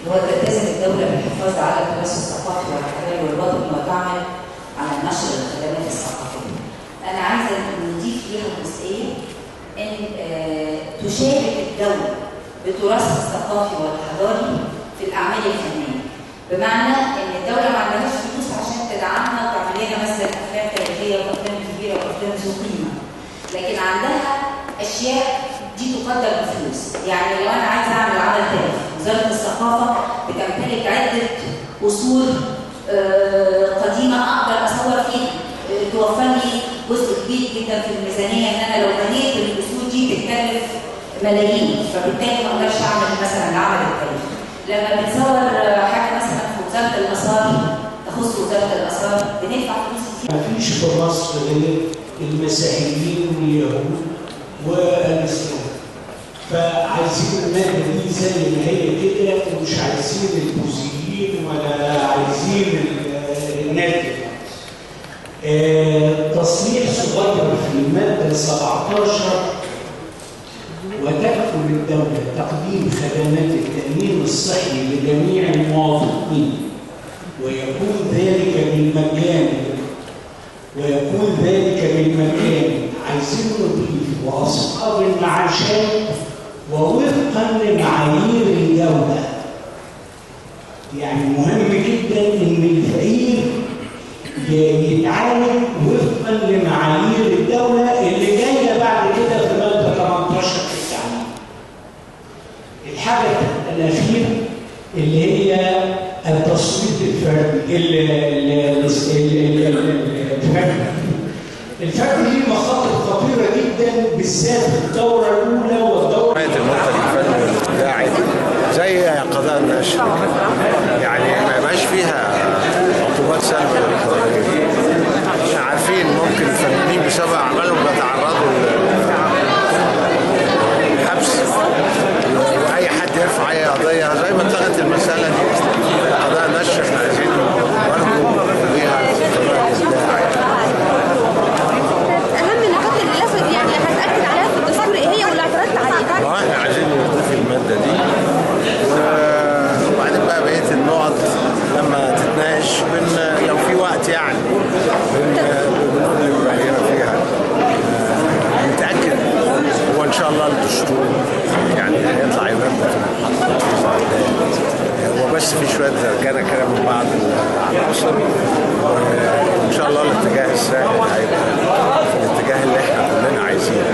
اللي هو تلتزم الدولة بالحفاظ على التراث الثقافي والحضاري والوطني وتعمل على نشر الخدمات الثقافية. أنا عايزة نضيف ليها جزئية إن آه، تشارك الدولة بتراثها الثقافي والحضاري في الأعمال الفنية. بمعنى إن الدولة ما عندهاش فلوس عشان تدعمنا وتعمل لنا مثلا أفلام تاريخية وأفلام كبيرة وأفلام ذو قيمة. لكن عندها أشياء دي تقدر بفلوس يعني لو انا عايز اعمل عمل تاريخي وزاره الثقافه بتمتلك عده اصول آه، قديمه اقدر اصور فيها آه، توفر لي جزء كبير جدا في الميزانيه ان انا لو بنيت الاصول دي تتكلف ملايين فبالتالي ما اقدرش اعمل مثلا العمل التاريخي لما بنصور آه، حاجه مثلا في وزاره الاثار تخص وزاره الاثار بندفع فلوس كتير ما فيش في مصر غير المسيحيين واليهود والاسلام فعايزين المادة دي زي ما هي كده ومش عايزين البوذيين ولا عايزين ال- الناس دي. آه، تصريح صغير في المادة 17 وتكفل الدولة تقديم خدمات التأمين الصحي لجميع المواطنين ويكون ذلك بالمجان ويكون ذلك بالمجان عايزين نضيف واصحاب المعاشات ووفقا لمعايير الدوله يعني مهم جدا ان الفقير ي- يتعامل وفقا لمعايير الدوله اللي جايه بعد كده في ماده 18 في التعليم. الحاجه الاخيره اللي هي التصويت الفردي ال- ال- ال- ال- ال- الفردي الفردي ليه مخاطر خطيره جدا بالذات في الدوره الاولى والدوره حماية المنتج الفني والإبداعي زي قضاء النشر يعني ما يبقاش فيها عقوبات سلبية احنا عارفين ممكن الفنانين بسبب أعمالهم بيتعرضوا للحبس وأي حد يرفع أي قضية زي ما اتلغت المسألة دي في قضاء النشر احنا عايزين برضه فيها قضاء الإبداع اهم النقاط اللي لازم يعني هتاكد عليها في الدستور ايه هي واللي اعترضت عليها اه احنا عايزين نضيف المادة دي و- وبعدين بقى بقية النقط لما تتناقش بن لو في وقت يعني بن بنقول للرأينا فيها آه، نتأكد هو إن شاء الله الدستور يعني هيطلع ينبه هو بس في شوية زرجنة كده من بعض العناصر وإن شاء الله الاتجاه السائد هيبقى في الاتجاه اللي احنا كلنا عايزينه